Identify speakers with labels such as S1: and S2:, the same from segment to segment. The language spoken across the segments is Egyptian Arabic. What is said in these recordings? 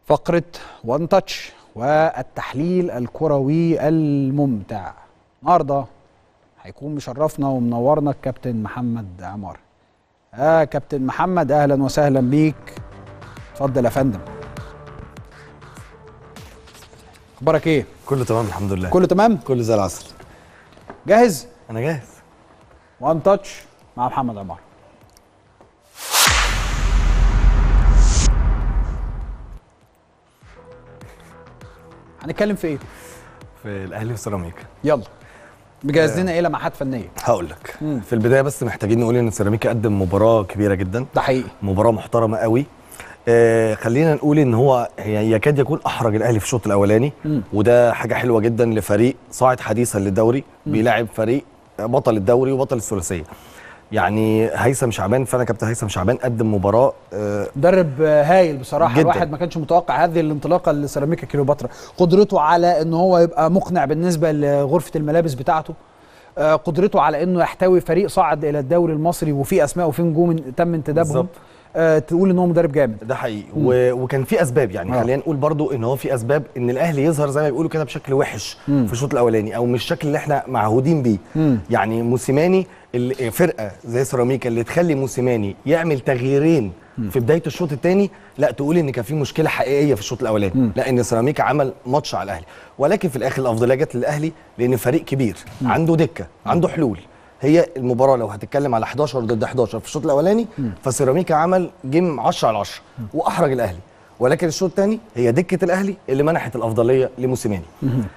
S1: فقرة وان تاتش والتحليل الكروي الممتع النهارده هيكون مشرفنا ومنورنا الكابتن محمد عمار اه كابتن محمد اهلا وسهلا بيك اتفضل يا فندم اخبارك ايه
S2: كله تمام الحمد لله
S1: كله تمام
S2: كله زي العسل
S1: جاهز
S2: انا جاهز
S1: وان تاتش مع محمد عمار هنتكلم في ايه
S2: في الاهلي وسيراميكا
S1: يلا مجهز لنا ايه لمحات فنيه
S2: هقول لك في البدايه بس محتاجين نقول ان سيراميكا قدم مباراه كبيره جدا
S1: ده حقيقي
S2: مباراه محترمه قوي آه خلينا نقول ان هو يعني يكاد يكون احرج الاهلي في الشوط الاولاني
S1: مم.
S2: وده حاجه حلوه جدا لفريق صاعد حديثا للدوري بيلاعب فريق بطل الدوري وبطل الثلاثيه يعني هيثم شعبان فعلا كابتن هيثم شعبان قدم مباراه آه
S1: مدرب هايل بصراحه
S2: جداً.
S1: الواحد ما كانش متوقع هذه الانطلاقه لسيراميكا كليوباترا قدرته على ان هو يبقى مقنع بالنسبه لغرفه الملابس بتاعته آه، قدرته على انه يحتوي فريق صعد الى الدوري المصري وفي اسماء وفي نجوم تم انتدابهم
S2: بالظبط.
S1: آه، تقول ان هو مدرب جامد
S2: ده حقيقي و... وكان في اسباب يعني
S1: آه.
S2: خلينا نقول برضو ان هو في اسباب ان الاهلي يظهر زي ما بيقولوا كده بشكل وحش
S1: مم.
S2: في الشوط الاولاني او مش الشكل اللي احنا معهودين بيه
S1: مم.
S2: يعني موسيماني ال- فرقه زي سيراميكا اللي تخلي موسيماني يعمل تغييرين في بدايه الشوط الثاني لا تقول ان كان في مشكله حقيقيه في الشوط الاولاني
S1: مم.
S2: لا ان سيراميكا عمل ماتش على الاهلي ولكن في الاخر الافضليه جت للاهلي لان فريق كبير عنده دكه عنده حلول هي المباراه لو هتتكلم على 11 ضد 11 في الشوط الاولاني فسيراميكا عمل جيم 10 على 10 واحرج الاهلي ولكن الشوط الثاني هي دكه الاهلي اللي منحت الافضليه لموسيماني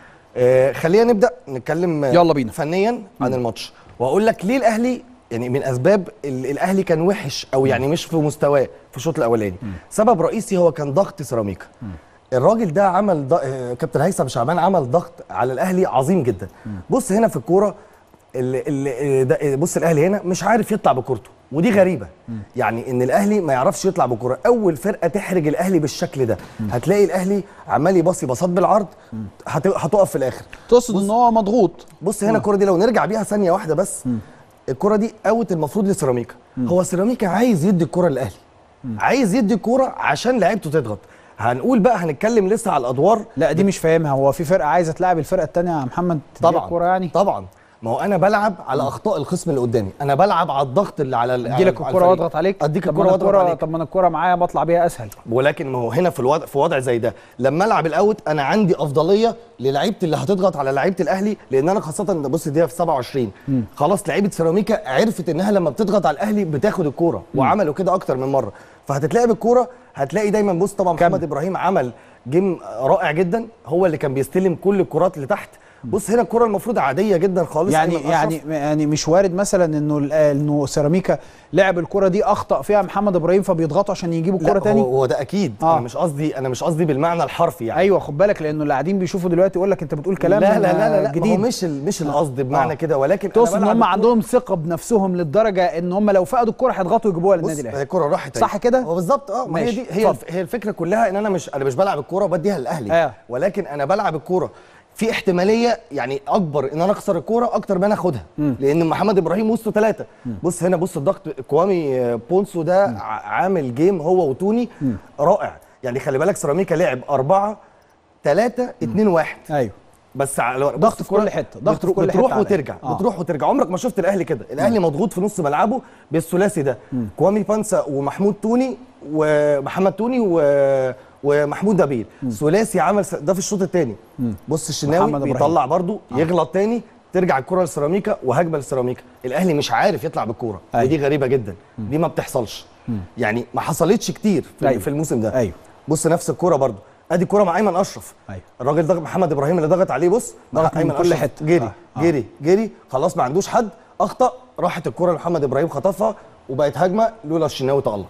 S2: آه خلينا نبدا نتكلم آه،
S1: يلا بينا.
S2: فنيا عن الماتش واقول لك ليه الاهلي يعني من اسباب ال- الاهلي كان وحش او يعني مش في مستواه في الشوط الاولاني سبب رئيسي هو كان ضغط سيراميكا الراجل ده عمل ض... آه، كابتن هيثم شعبان عمل ضغط على الاهلي عظيم جدا بص هنا في الكوره ال... ال... ده بص الاهلي هنا مش عارف يطلع بكورته ودي غريبه يعني ان الاهلي ما يعرفش يطلع بكوره اول فرقه تحرج الاهلي بالشكل ده هتلاقي الاهلي عمال يباصي باصات بالعرض هت... هتقف في الاخر
S1: تقصد ان هو مضغوط
S2: بص هنا الكره دي لو نرجع بيها ثانيه واحده بس الكره دي اوت المفروض لسيراميكا هو سيراميكا عايز يدي الكره للاهلي عايز يدي الكره عشان لعيبته تضغط هنقول بقى هنتكلم لسه على الادوار
S1: لا دي مش فاهمها هو في فرقه عايزه تلعب الفرقه الثانيه يا محمد تديها
S2: طبعا
S1: الكوره يعني
S2: طبعا ما هو انا بلعب على اخطاء الخصم اللي قدامي انا بلعب على الضغط اللي على ال-
S1: ادي لك
S2: على
S1: الكوره
S2: الفريق.
S1: واضغط عليك
S2: اديك
S1: طب ما
S2: الكوره
S1: أنا
S2: واضغط
S1: الكرة-
S2: عليك
S1: طب ما انا الكوره معايا بطلع بيها اسهل
S2: ولكن ما هو هنا في الوضع في وضع زي ده لما العب الاوت انا عندي افضليه للعيبه اللي هتضغط على لعيبه الاهلي لان انا خاصه ده بص دي في 27 خلاص لعيبه سيراميكا عرفت انها لما بتضغط على الاهلي بتاخد الكوره وعملوا كده اكتر من مره فهتتلاقي بالكوره هتلاقي دايما بص طبعا
S1: كمل.
S2: محمد ابراهيم عمل جيم رائع جدا هو اللي كان بيستلم كل الكرات اللي تحت بص هنا الكره المفروض عاديه جدا خالص
S1: يعني
S2: أيمن أشرف.
S1: يعني يعني مش وارد مثلا انه ال- انه سيراميكا لعب الكره دي اخطا فيها محمد ابراهيم فبيضغطوا عشان يجيبوا
S2: لا
S1: الكره تاني
S2: هو, هو ده اكيد
S1: آه.
S2: انا مش قصدي انا مش قصدي بالمعنى الحرفي يعني
S1: ايوه خد بالك لانه اللي قاعدين بيشوفوا دلوقتي يقول لك انت بتقول كلام
S2: لا لا لا لا, لا
S1: جديد
S2: هو مش ال- مش القصد بمعنى
S1: آه.
S2: كده ولكن أنا
S1: تقصد ان
S2: بلعب
S1: هم
S2: الكرة-
S1: عندهم ثقه بنفسهم للدرجه ان هم لو فقدوا الكره هيضغطوا يجيبوها
S2: بص
S1: للنادي
S2: هي
S1: الاهلي
S2: الكوره راحت
S1: صح
S2: أهي.
S1: كده؟
S2: هو بالظبط اه ما هي
S1: ماشي،
S2: دي هي
S1: اتفضل.
S2: الف- هي الفكره كلها ان انا مش انا مش بلعب الكوره وبديها للاهلي
S1: آه.
S2: ولكن انا بلعب الكوره في احتماليه يعني اكبر ان انا اخسر الكوره اكتر ما انا اخدها لان محمد ابراهيم وسطه ثلاثه بص هنا بص الضغط كوامي آه، بونسو ده ع- عامل جيم هو وتوني رائع يعني خلي بالك سيراميكا لعب أربعة ثلاثة اتنين واحد
S1: ايوه
S2: بس على الورق.
S1: ضغط
S2: بص
S1: في كل
S2: الكرة
S1: حتة، ضغط في
S2: بترو-
S1: كل
S2: بتروح
S1: حتة على
S2: وترجع
S1: الأهلي. آه.
S2: بتروح وترجع عمرك ما شفت الاهلي كده الاهلي مضغوط في نص ملعبه بالثلاثي ده كوامي بانسا ومحمود توني ومحمد توني و... ومحمود دبيل ثلاثي عمل س- ده في الشوط الثاني بص الشناوي
S1: محمد إبراهيم.
S2: بيطلع برضو يغلط تاني ترجع الكره لسيراميكا وهجمه لسيراميكا الاهلي مش عارف يطلع بالكوره
S1: أيوة.
S2: ودي غريبه جدا دي ما بتحصلش يعني ما حصلتش كتير في,
S1: أيوة.
S2: في الموسم ده
S1: أيوة.
S2: بص نفس الكوره برضو ادي كوره مع ايمن اشرف
S1: أيوة.
S2: الراجل ضغط محمد ابراهيم اللي ضغط عليه بص
S1: ضغط
S2: مع
S1: من
S2: ايمن
S1: كل
S2: أشرف
S1: حتة.
S2: جري
S1: آه. آه.
S2: جري جري خلاص ما عندوش حد اخطا راحت الكره لمحمد ابراهيم خطفها وبقت هجمه لولا الشناوي تالق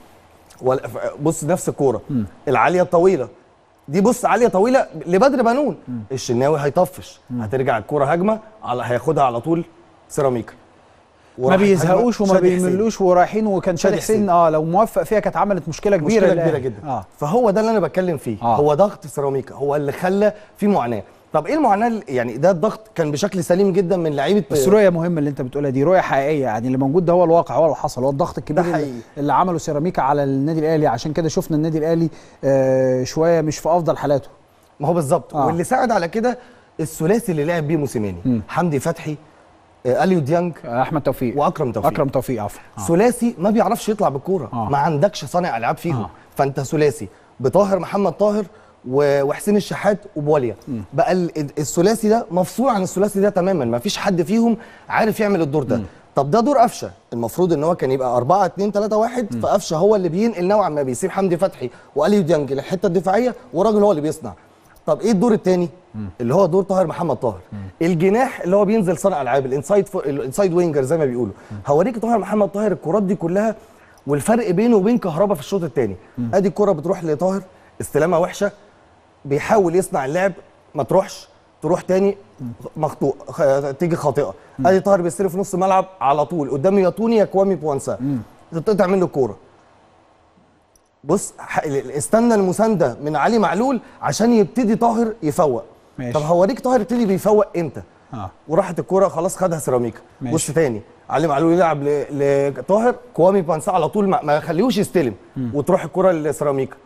S2: ولا- ف- بص نفس الكوره العاليه الطويله دي بص عاليه طويله لبدر بنون الشناوي هيطفش هترجع الكوره هجمه على هياخدها على طول سيراميكا
S1: ما
S2: وراحت
S1: بيزهقوش
S2: هجمة
S1: وما
S2: شادي حسين.
S1: بيملوش ورايحين وكان شادي
S2: شادي
S1: حسين
S2: حسين.
S1: اه لو موفق فيها كانت عملت مشكله كبيره
S2: مشكله
S1: للأهلي.
S2: كبيره جدا
S1: اه
S2: فهو ده اللي انا بتكلم فيه
S1: آه.
S2: هو ضغط سيراميكا هو اللي خلى في معاناه طب ايه المعاناه اللي- يعني ده الضغط كان بشكل سليم جدا من لعيبه
S1: بس رؤيه مهمه اللي انت بتقولها دي رؤيه حقيقيه يعني اللي موجود ده هو الواقع هو اللي حصل هو الضغط الكبير
S2: ده
S1: اللي,
S2: حقيقي.
S1: اللي عمله سيراميكا على النادي الاهلي عشان كده شفنا النادي الاهلي آه شويه مش في افضل حالاته
S2: ما هو بالظبط
S1: آه.
S2: آه. واللي ساعد على كده الثلاثي اللي لعب بيه موسيماني حمدي فتحي آه، اليو ديانج
S1: آه، احمد توفيق
S2: واكرم توفيق
S1: اكرم توفيق عفوا آه.
S2: ثلاثي ما بيعرفش يطلع بالكوره
S1: آه.
S2: ما عندكش صانع العاب فيهم
S1: آه.
S2: فانت ثلاثي بطاهر محمد طاهر و- وحسين الشحات وبواليا بقى ال- ال- الثلاثي ده مفصول عن الثلاثي ده تماما ما فيش حد فيهم عارف يعمل الدور ده طب ده دور قفشه المفروض ان هو كان يبقى 4 2 3 1 فقفشه هو اللي بينقل نوعا ما بيسيب حمدي فتحي واليو ديانج للحته الدفاعيه وراجل هو اللي بيصنع طب ايه الدور الثاني اللي هو دور طاهر محمد طاهر الجناح اللي هو بينزل صانع العاب الانسايد فو... الانسايد وينجر زي ما بيقولوا هوريك طاهر محمد طاهر الكرات دي كلها والفرق بينه وبين كهربا في الشوط الثاني ادي الكره بتروح لطاهر استلامها وحشه بيحاول يصنع اللعب ما تروحش تروح تاني مخطوء خ- تيجي خاطئه ادي طاهر بيستلم في نص الملعب على طول قدام يا توني يا كوامي بوانسا تتقطع منه الكوره بص ح- استنى المسانده من علي معلول عشان يبتدي طاهر يفوق
S1: ماشي.
S2: طب هوريك طاهر ابتدي بيفوق امتى
S1: اه
S2: وراحت الكوره خلاص خدها سيراميكا
S1: ماشي.
S2: بص تاني علي معلول يلعب ل- لطاهر كوامي بانسا على طول ما, ما يخليهوش يستلم وتروح الكوره لسيراميكا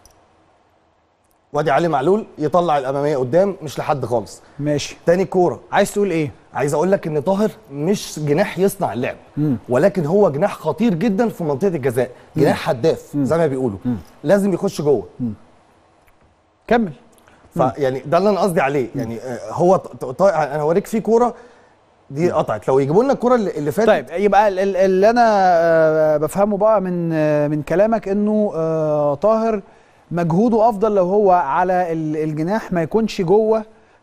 S2: وادي علي معلول يطلع الاماميه قدام مش لحد خالص
S1: ماشي
S2: تاني كوره
S1: عايز تقول ايه
S2: عايز اقول لك ان طاهر مش جناح يصنع اللعب ولكن هو جناح خطير جدا في منطقه الجزاء جناح هداف زي ما بيقولوا لازم يخش جوه
S1: كمل
S2: فيعني ده اللي انا قصدي عليه يعني آه، هو ط- ط- انا هوريك في كوره دي قطعت لو يجيبوا لنا الكوره اللي اللي فاتت
S1: طيب يبقى ال- ال- اللي انا آه، بفهمه بقى من آه، من كلامك انه آه، طاهر مجهوده افضل لو هو على ال- الجناح ما يكونش جوه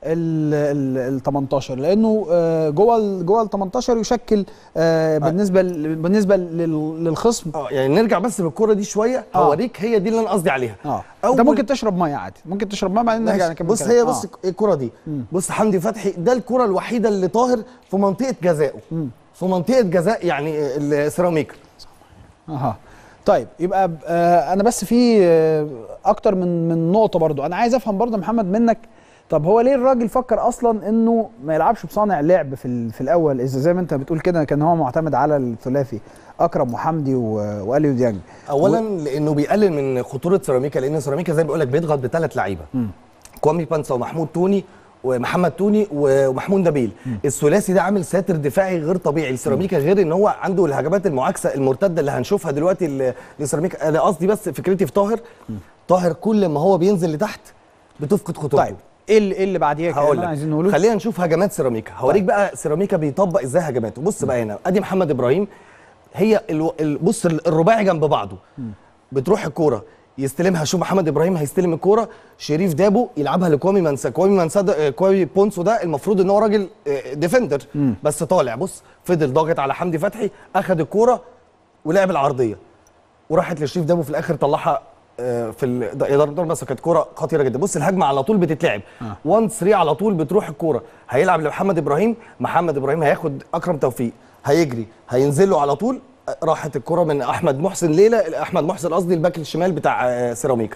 S1: ال 18 لانه آه، جوه ال- جوه ال 18 يشكل آه، بالنسبه ل- بالنسبه لل- للخصم
S2: اه يعني نرجع بس بالكوره دي شويه
S1: آه.
S2: هوريك هي دي اللي انا قصدي عليها
S1: اه
S2: أول-
S1: انت ممكن تشرب ميه عادي ممكن تشرب ميه بعدين نرجع
S2: ماشي.
S1: نكمل
S2: بص
S1: كلام.
S2: هي
S1: آه.
S2: بص إيه الكره دي بص حمدي فتحي ده الكره الوحيده اللي طاهر في منطقه جزائه في منطقه جزاء يعني السيراميكا
S1: اها طيب يبقى آه انا بس في آه اكتر من من نقطه برضو انا عايز افهم برضو يا محمد منك طب هو ليه الراجل فكر اصلا انه ما يلعبش بصانع لعب في ال- في الاول اذا زي ما انت بتقول كده كان هو معتمد على الثلاثي اكرم وحمدي و- واليو ديانج
S2: اولا لانه بيقلل من خطوره سيراميكا لان سيراميكا زي ما بيقول لك بيضغط بثلاث لعيبه كوامي بانسا ومحمود توني ومحمد توني و- ومحمود نبيل الثلاثي ده عامل ساتر دفاعي غير طبيعي لسيراميكا غير ان هو عنده الهجمات المعاكسه المرتده اللي هنشوفها دلوقتي ل- لسيراميكا انا قصدي بس فكرتي في طاهر طاهر كل ما هو بينزل لتحت بتفقد خطورته
S1: طيب ايه اللي, إيه اللي بعديها كده
S2: هقول
S1: اللي
S2: لك
S1: عايزين نقوله
S2: خلينا نشوف هجمات سيراميكا هوريك
S1: طيب.
S2: بقى سيراميكا بيطبق ازاي هجماته بص بقى هنا ادي محمد ابراهيم هي الو... ال- بص ال- الرباعي جنب بعضه بتروح الكوره يستلمها شوف محمد ابراهيم هيستلم الكوره شريف دابو يلعبها لكوامي منسا كوامي منسا ده آه، كوامي بونسو ده المفروض ان هو راجل آه، ديفندر بس طالع بص فضل ضاغط على حمدي فتحي اخذ الكوره ولعب العرضيه وراحت لشريف دابو في الاخر طلعها آه، في ال- ده- اداره الضربه بس كانت كوره خطيره جدا بص الهجمه على طول بتتلعب 1 3 على طول بتروح الكوره هيلعب لمحمد ابراهيم محمد ابراهيم هياخد اكرم توفيق هيجري هينزل له على طول آه، راحت الكوره من احمد محسن ليلى احمد محسن قصدي الباك الشمال بتاع آه، سيراميكا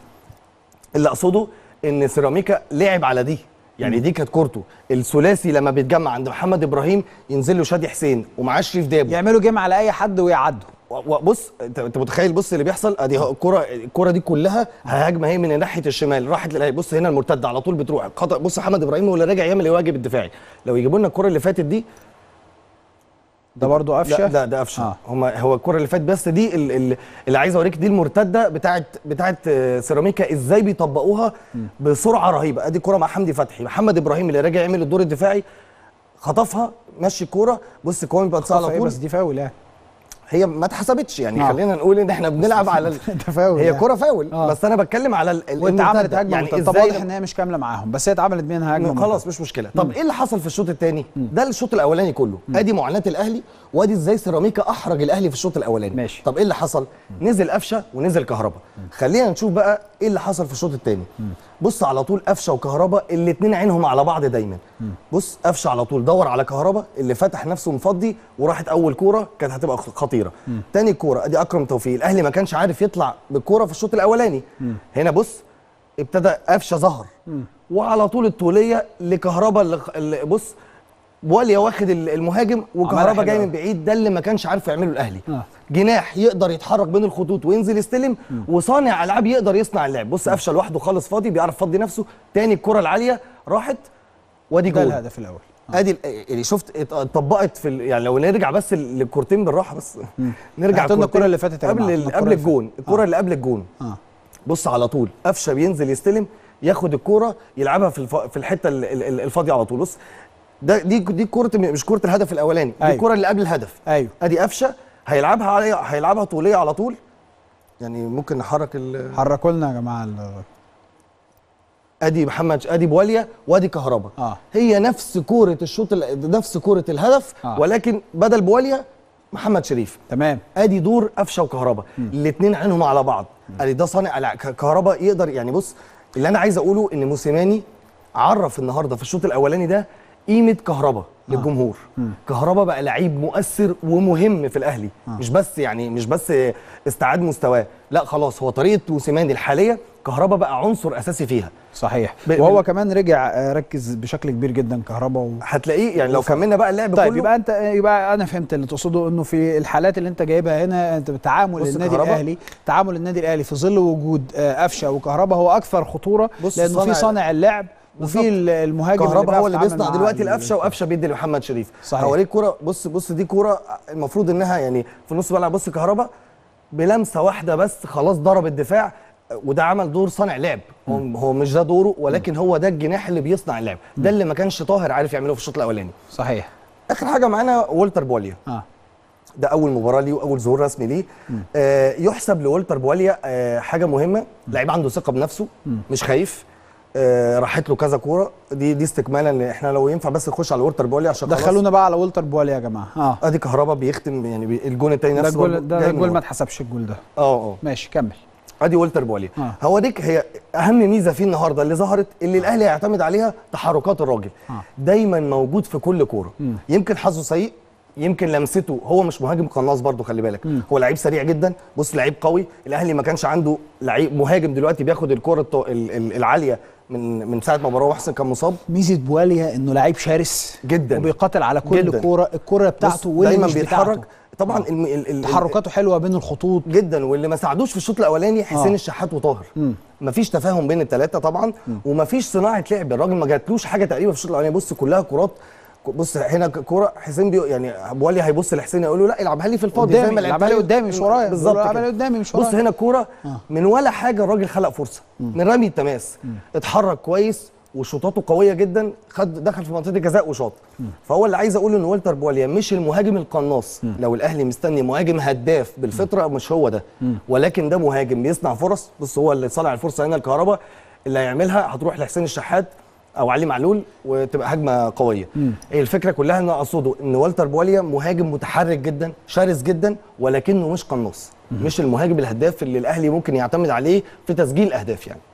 S2: اللي اقصده ان سيراميكا لعب على دي يعني دي كانت كورته الثلاثي لما بيتجمع عند محمد ابراهيم ينزل له شادي حسين ومعاه شريف دابو
S1: يعملوا جيم على اي حد ويعدوا
S2: و- وبص انت انت متخيل بص اللي بيحصل ادي اهو الكره الكره دي كلها هجمه هي من ناحيه الشمال راحت للاهلي بص هنا المرتده على طول بتروح خطا بص محمد ابراهيم هو اللي راجع يعمل الواجب الدفاعي لو يجيبوا لنا الكره اللي فاتت دي
S1: ده برضو قفشه
S2: لا ده ده قفشه
S1: آه.
S2: آه. هما هو الكره اللي فاتت بس دي ال- ال- اللي عايز اوريك دي المرتده بتاعت بتاعت آه، سيراميكا ازاي بيطبقوها بسرعه رهيبه ادي الكره مع حمدي فتحي محمد ابراهيم اللي راجع يعمل الدور الدفاعي خطفها مشي الكوره بص كوامي بانسا على
S1: إيه
S2: طول
S1: بس دي فاول يعني
S2: هي ما اتحسبتش يعني
S1: آه.
S2: خلينا نقول ان احنا بنلعب على ال...
S1: ده فاول
S2: هي
S1: يعني.
S2: كره فاول
S1: آه.
S2: بس انا بتكلم على ال... ال-
S1: وانت عملت
S2: المرتدة.
S1: هجمه
S2: يعني
S1: يعني طب
S2: ازاي
S1: واضح ان هي مش كامله معاهم بس هي اتعملت منها هجمه
S2: خلاص
S1: مرتدة.
S2: مش مشكله طب ايه اللي حصل في الشوط الثاني ده الشوط الاولاني كله ادي معاناه الاهلي وادي ازاي سيراميكا احرج الاهلي في الشوط الاولاني
S1: ماشي.
S2: طب ايه اللي حصل نزل قفشه ونزل كهربا خلينا نشوف بقى ايه اللي حصل في الشوط الثاني بص على طول قفشه وكهربا الاثنين عينهم على بعض دايما بص قفشه على طول دور على كهربا اللي فتح نفسه مفضي وراحت اول كوره كانت هتبقى خطيره تاني كوره ادي اكرم توفيق الاهلي ما كانش عارف يطلع بالكوره في الشوط الاولاني هنا بص ابتدى قفشه ظهر وعلى طول الطوليه لكهربا اللي اللي- بص بواليا واخد ال- المهاجم وكهربا
S1: حلو
S2: جاي
S1: أوي.
S2: من بعيد ده اللي ما كانش عارف يعمله الاهلي
S1: آه.
S2: جناح يقدر يتحرك بين الخطوط وينزل يستلم وصانع العاب يقدر يصنع اللعب بص قفشه لوحده خالص فاضي بيعرف يفضي نفسه تاني الكره العاليه راحت وادي
S1: ده
S2: جول
S1: الهدف الاول
S2: ادي ال- يعني شفت ات- اتطبقت في ال- يعني لو نرجع بس للكورتين بالراحه بس نرجع
S1: هات لنا
S2: كورتين
S1: الكرة اللي فاتت يا
S2: قبل
S1: جماعة.
S2: ال-
S1: الكرة
S2: قبل
S1: اللي
S2: الجون
S1: فاتت.
S2: الكره
S1: آه.
S2: اللي قبل الجون
S1: اه
S2: بص على طول قفشه بينزل يستلم ياخد الكوره يلعبها في الف... في الحته ال- ال- ال- الفاضيه على طول بص ده دي دي كوره مش كوره الهدف الاولاني دي
S1: أيوة.
S2: الكوره اللي قبل الهدف
S1: ايوه
S2: ادي قفشه هيلعبها علي هيلعبها طوليه على طول يعني ممكن نحرك ال...
S1: حركوا لنا يا جماعه ال-
S2: ادي محمد ادي بواليا وادي كهربا
S1: اه
S2: هي نفس كوره الشوط ال- نفس كوره الهدف
S1: آه.
S2: ولكن بدل بواليا محمد شريف
S1: تمام
S2: ادي دور قفشه وكهربا الاثنين عينهم على بعض ادي ده صانع لا، ك- كهربا يقدر يعني بص اللي انا عايز اقوله ان موسيماني عرف النهارده في الشوط الاولاني ده قيمه كهربا للجمهور كهربا بقى لعيب مؤثر ومهم في الاهلي مش بس يعني مش بس استعاد مستواه لا خلاص هو طريقه موسيماني الحاليه كهربا بقى عنصر اساسي فيها
S1: صحيح
S2: ب-
S1: وهو
S2: بال-
S1: كمان رجع آه، ركز بشكل كبير جدا كهربا و...
S2: هتلاقيه يعني لو كملنا بقى اللعب
S1: طيب
S2: كله
S1: يبقى انت يبقى انا فهمت اللي تقصده انه في الحالات اللي انت جايبها هنا انت تعامل
S2: بص
S1: النادي
S2: كهربا.
S1: الاهلي تعامل النادي الاهلي في ظل وجود آه، قفشه وكهربا هو اكثر خطوره
S2: بص
S1: لانه في
S2: صانع-
S1: صانع اللعب
S2: بالظبط.
S1: وفي ال- المهاجم
S2: كهربا
S1: بيعرف
S2: هو اللي
S1: يتعامل
S2: بيصنع
S1: مع
S2: دلوقتي
S1: ال-
S2: القفشه وقفشه بيدي لمحمد شريف
S1: صحيح.
S2: هوريك كوره بص بص دي كوره المفروض انها يعني في نص ملعب بص كهربا بلمسه واحده بس خلاص ضرب الدفاع وده عمل دور صانع لعب هو, هو مش ده دوره ولكن هو ده الجناح اللي بيصنع اللعب ده اللي ما كانش طاهر عارف يعمله في الشوط الاولاني
S1: صحيح
S2: اخر حاجه معانا والتر بواليا
S1: اه
S2: ده اول مباراه ليه واول ظهور رسمي ليه آه يحسب لولتر بواليا آه حاجه مهمه لعيب عنده ثقه بنفسه مش خايف آه راحت له كذا كوره دي دي استكمالا ان احنا لو ينفع بس نخش على والتر بواليا عشان خلاص
S1: دخلونا بقى على والتر بوالي يا جماعه اه
S2: ادي كهربا بيختم يعني بي الجون التاني
S1: ده
S2: نفسه برضه
S1: الجول ده
S2: جاي من
S1: الجول ما
S2: ورا.
S1: اتحسبش الجول ده
S2: اه اه
S1: ماشي كمل
S2: ادي والتر بواليا
S1: آه.
S2: هوريك هي اهم ميزه فيه النهارده اللي ظهرت اللي الاهلي هيعتمد عليها تحركات الراجل
S1: آه.
S2: دايما موجود في كل كوره
S1: مم.
S2: يمكن حظه سيء يمكن لمسته هو مش مهاجم قناص برضه خلي بالك
S1: مم.
S2: هو لعيب سريع جدا بص لعيب قوي الاهلي ما كانش عنده لعيب مهاجم دلوقتي بياخد الكره الط- ال- ال- العاليه من من ساعه ما مروان محسن كان مصاب
S1: ميزه بواليا انه لعيب شرس
S2: جدا.
S1: وبيقاتل على كل
S2: جدا.
S1: كوره الكوره بتاعته
S2: بص،
S1: واللي
S2: دايما
S1: مش
S2: بيتحرك
S1: بتاعته.
S2: طبعا
S1: آه.
S2: الم- ال- ال-
S1: تحركاته حلوه بين الخطوط
S2: جدا واللي ما ساعدوش في الشوط الاولاني حسين
S1: آه.
S2: الشحات وطاهر
S1: مم.
S2: مفيش تفاهم بين الثلاثه طبعا ومفيش صناعه لعب الراجل ما جاتلوش حاجه تقريبا في الشوط الاولاني بص كلها كرات بص هنا ك- كوره حسين بيو يعني ابو علي هيبص لحسين يقول له لا العبها لي في الفاضي زي
S1: قدامي
S2: ما
S1: العبها
S2: لعبتها
S1: لي
S2: لي
S1: قدامي مش ورايا
S2: بالظبط
S1: العبها
S2: كده.
S1: لي قدامي مش
S2: بص
S1: ورايا
S2: هنا كوره
S1: آه.
S2: من ولا حاجه الراجل خلق فرصه من رمي التماس اتحرك كويس وشوطاته قويه جدا خد دخل في منطقه الجزاء وشاط فهو اللي عايز اقوله ان والتر بواليا مش المهاجم القناص لو الاهلي مستني مهاجم هداف بالفطره مش هو ده ولكن ده مهاجم بيصنع فرص بص هو اللي صنع الفرصه هنا الكهرباء اللي هيعملها هتروح لحسين الشحات او علي معلول وتبقى هجمه قويه هي الفكره كلها ان أنا اقصده ان والتر بواليا مهاجم متحرك جدا شرس جدا ولكنه مش قناص مش المهاجم الهداف اللي الاهلي ممكن يعتمد عليه في تسجيل اهداف يعني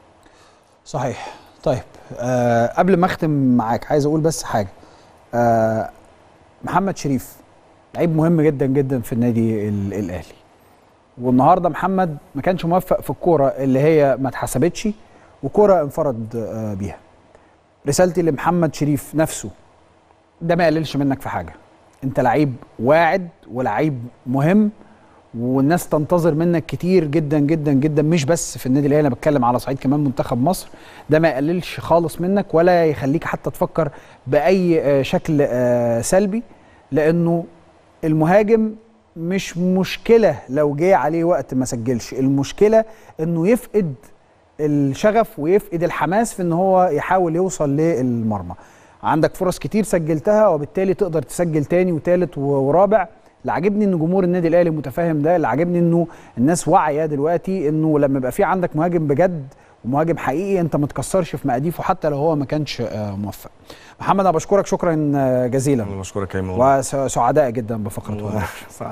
S1: صحيح طيب آه قبل ما اختم معاك عايز اقول بس حاجه آه محمد شريف لعيب مهم جدا جدا في النادي ال- الاهلي والنهارده محمد ما كانش موفق في الكوره اللي هي ما اتحسبتش وكوره انفرد آه بيها رسالتي لمحمد شريف نفسه ده ما يقللش منك في حاجه انت لعيب واعد ولعيب مهم والناس تنتظر منك كتير جدا جدا جدا مش بس في النادي الاهلي انا بتكلم على صعيد كمان منتخب مصر ده ما يقللش خالص منك ولا يخليك حتى تفكر باي آه، شكل آه، سلبي لانه المهاجم مش مشكله لو جه عليه وقت ما سجلش المشكله انه يفقد الشغف ويفقد الحماس في ان هو يحاول يوصل للمرمى عندك فرص كتير سجلتها وبالتالي تقدر تسجل تاني وتالت و- ورابع اللي عاجبني ان جمهور النادي الاهلي متفاهم ده اللي عاجبني انه الناس واعيه دلوقتي انه لما يبقى في عندك مهاجم بجد ومهاجم حقيقي انت ما تكسرش في مقاديفه حتى لو هو ما كانش آه، موفق محمد انا بشكرك شكرا آه، جزيلا
S2: بشكرك يا
S1: وسعداء جدا بفقره
S2: والله.
S1: هنا